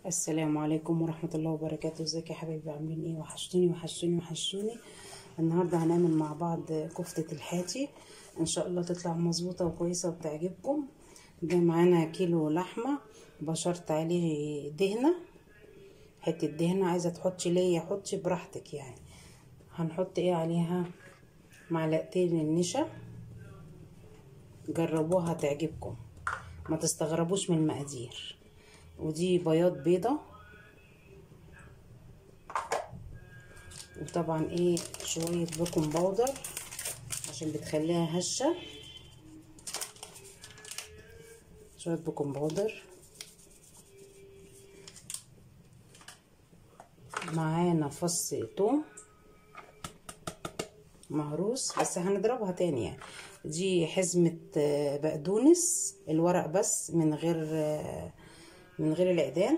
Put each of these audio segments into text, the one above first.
السلام عليكم ورحمة الله وبركاته ازيك يا حبايبي عاملين ايه وحشتوني وحشتوني وحشتوني النهاردة هنعمل مع بعض كفتة الحاتي ان شاء الله تطلع مظبوطة وكويسة وبتعجبكم جاي معانا كيلو لحمة بشرت عليه دهنة حتة دهنة عايزة تحطي ليا حطي براحتك يعني هنحط ايه عليها معلقتين النشا جربوها تعجبكم ما تستغربوش من المقادير ودي بياض بيضة وطبعا ايه شوية بيكنج باودر عشان بتخليها هشة شوية بيكنج باودر معانا فص توم مهروس بس هنضربها تاني يعني دي حزمة بقدونس الورق بس من غير من غير العيدان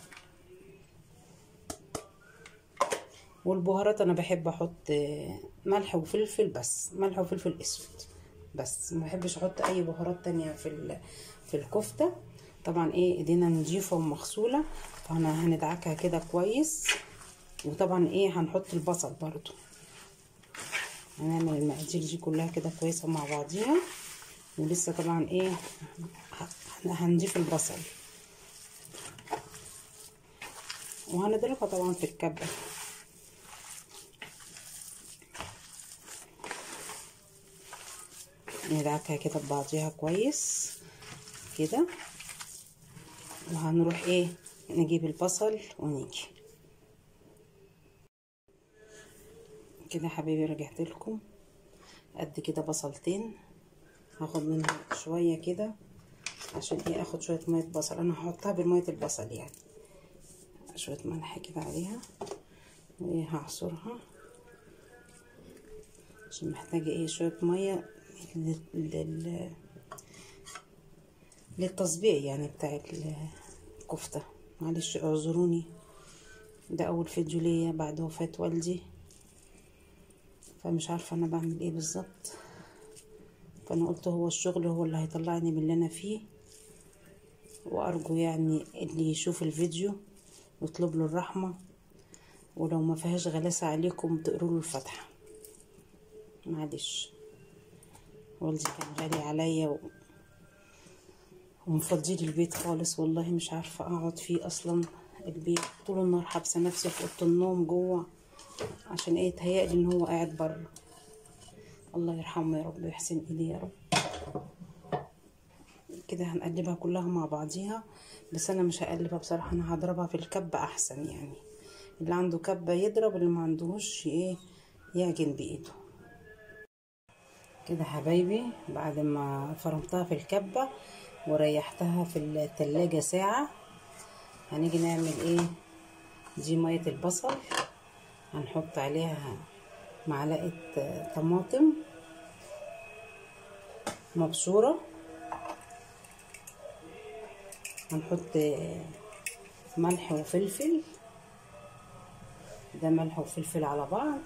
والبهارات انا بحب احط ملح وفلفل بس ملح وفلفل اسود بس ما بحبش احط اي بهارات تانية في في الكفته طبعا ايه ايدينا نضيفه ومغسوله فانا هندعكها كده كويس وطبعا ايه هنحط البصل برضو هنعمل المقادير دي كلها كده كويسه مع بعضيها ولسه طبعا ايه هنضيف البصل وهنضربها طبعا في الكبة ندعكها كده ببعضيها كويس كده وهنروح ايه نجيب البصل ونيجي كده حبيبي رجعت لكم قد كده بصلتين هاخد منها شويه كده عشان ايه اخد شويه ميه بصل انا هحطها بالميه البصل يعني شويه ملح كده عليها وهعصرها عشان محتاجه ايه شويه ميه لل للتصبيع يعني بتاع الكفته معلش اعذروني ده اول فيديو ليا بعد وفاه والدي فمش عارفه انا بعمل ايه بالظبط فانا قلت هو الشغل هو اللي هيطلعني من اللي انا فيه وارجو يعني اللي يشوف الفيديو يطلب له الرحمة ولو ما فيهاش غلاسة عليكم تقروا له الفاتحة معلش والدي كان غالي عليا و... ومفضيلي البيت خالص والله مش عارفة اقعد فيه اصلا البيت طول النهار حابسة نفسي في اوضة النوم جوه عشان ايه تهيألي ان هو قاعد بره الله يرحمه يا رب ويحسن اليه يا رب كده هنقلبها كلها مع بعضيها بس انا مش هقلبها بصراحه انا هضربها في الكبه احسن يعني اللي عنده كبه يضرب اللي ما عندهوش ايه يعجن بايده كده حبايبي بعد ما فرمتها في الكبه وريحتها في التلاجة ساعة هنيجي نعمل ايه دي مية البصل هنحط عليها معلقة طماطم مبشوره هنحط ملح وفلفل ده ملح وفلفل على بعض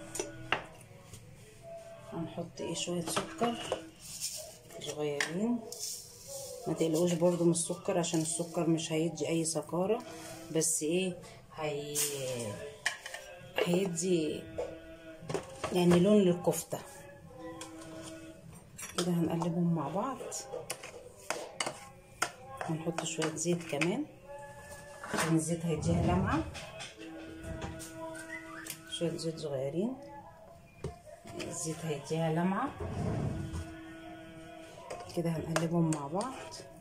هنحط ايه شويه سكر صغيرين ما تقلقوش برضو من السكر عشان السكر مش هيدي اي سكاره بس ايه هي هيدي يعني لون للكفته كده هنقلبهم مع بعض هنحط شوية زيت كمان عشان الزيت هيديها لمعة شوية زيت صغيرين الزيت هيديها لمعة كده هنقلبهم مع بعض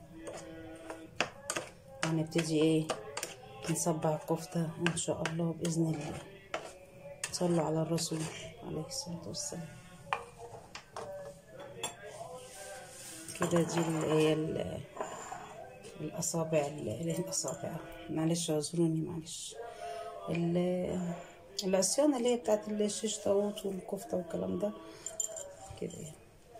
وهنبتدي ايه نصبع الكفتة ان شاء الله بإذن الله صلوا على الرسول عليه الصلاة والسلام كده دي هي الاصابع الاصابع معلش اعذروني معلش العصيان اللي هي بتاعت الشيش طاووط والكفته والكلام ده كده يعني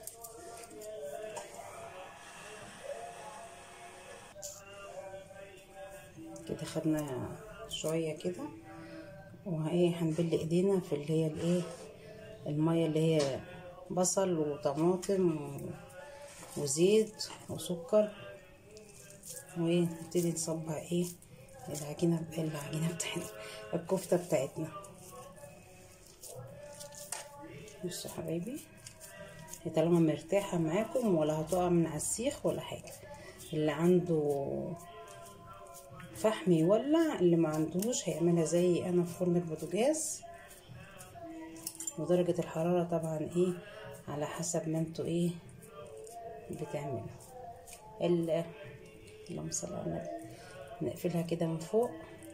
كده خدنا شويه كده وايه هنبل ايدينا في اللي هي الايه الميه اللي هي بصل وطماطم وزيت وسكر ونبتدي نصبع ايه العجينة العجينة بتاعتنا الكفتة بتاعتنا بصوا حبايبي هي طالما مرتاحة معاكم ولا هتقع من على السيخ ولا حاجة اللي عنده فحم يولع اللي ما عندهوش هيعملها زي انا في فرن البوتاجاز ودرجة الحرارة طبعا ايه على حسب ما انتوا ايه بتعملوا ال اللهم صل على النبي نقفلها كده من فوق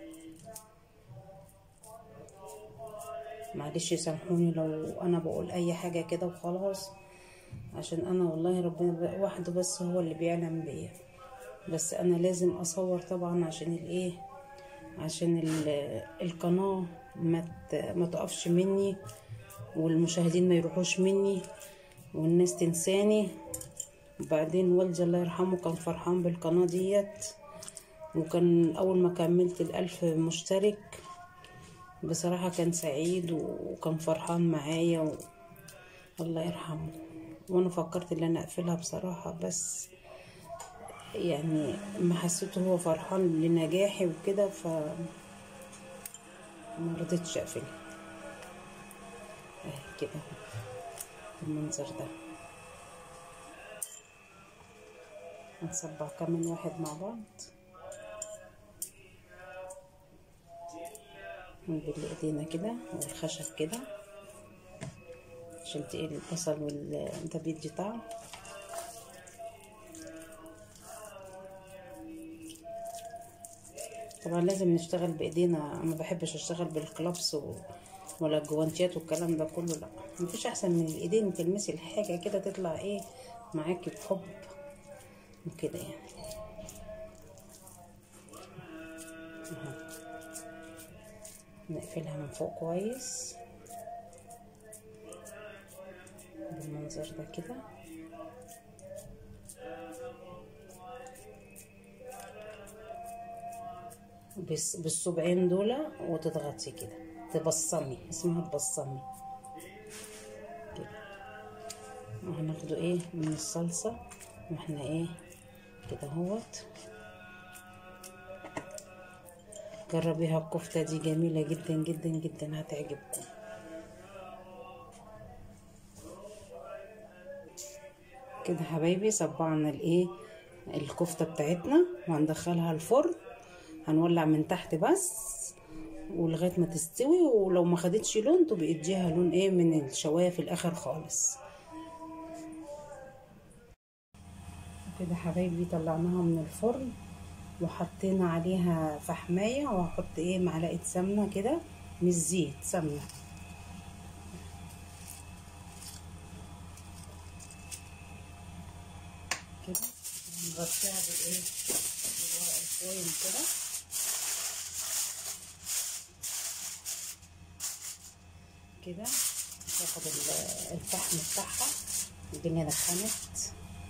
معلش سامحوني لو انا بقول اي حاجة كده وخلاص عشان انا والله ربنا وحده بس هو اللي بيعلم بيا بس انا لازم اصور طبعا عشان الايه عشان القناه ما ما تقفش مني والمشاهدين ما يروحوش مني والناس تنساني وبعدين والدي الله يرحمه كان فرحان بالقناه ديت وكان اول ما كملت الالف مشترك بصراحه كان سعيد وكان فرحان معايا و... الله يرحمه وانا فكرت ان انا اقفلها بصراحه بس يعني ما حسيته هو فرحان لنجاحي وكده ف ما رضيتش اقفلها اهي كده المنظر ده هنصبع كمان واحد مع بعض نبل ايدينا كده والخشب كده عشان تقل البصل وال ده بيدي طعم طبعا لازم نشتغل بايدينا ما بحبش اشتغل بالكلابس و... ولا الجوانتيات والكلام ده كله لا مفيش احسن من الايدين تلمسي الحاجه كده تطلع ايه معاكي بحب وكده يعني نقفلها من فوق كويس بالمنظر ده كده بس بالصبعين دول وتضغطي كده تبصمي اسمها تبصمي كده وهناخده ايه من الصلصة واحنا ايه كده اهوت جربيها الكفتة دي جميلة جدا جدا جدا هتعجبكم كده حبايبي صبعنا الايه الكفتة بتاعتنا وهندخلها الفرن هنولع من تحت بس ولغايه ما تستوي ولو ما خدتش لون تبقى اديها لون ايه من الشوايه في الاخر خالص كده حبايبي طلعناها من الفرن وحطينا عليها فحمايه وهحط ايه معلقه سمنه كده مش زيت سمنه كده نغطيها بالايه بالورق الفويل كده كده تاخد الفحم بتاعها الدنيا دخنت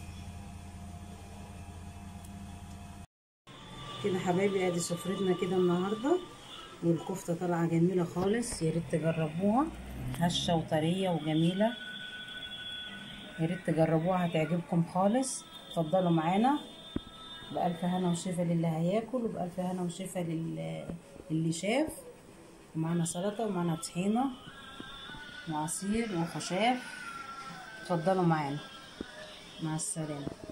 كده حبايبي ادي سفرتنا كده النهارده والكفته طالعه جميله خالص يا ريت تجربوها هشه وطريه وجميله يا ريت تجربوها هتعجبكم خالص اتفضلوا معانا بألف هنا وشفا للي هياكل وبألف هنا وشفا للي شاف ومعانا سلطه ومعانا طحينه وعصير وخشاف اتفضلوا معانا مع السلامه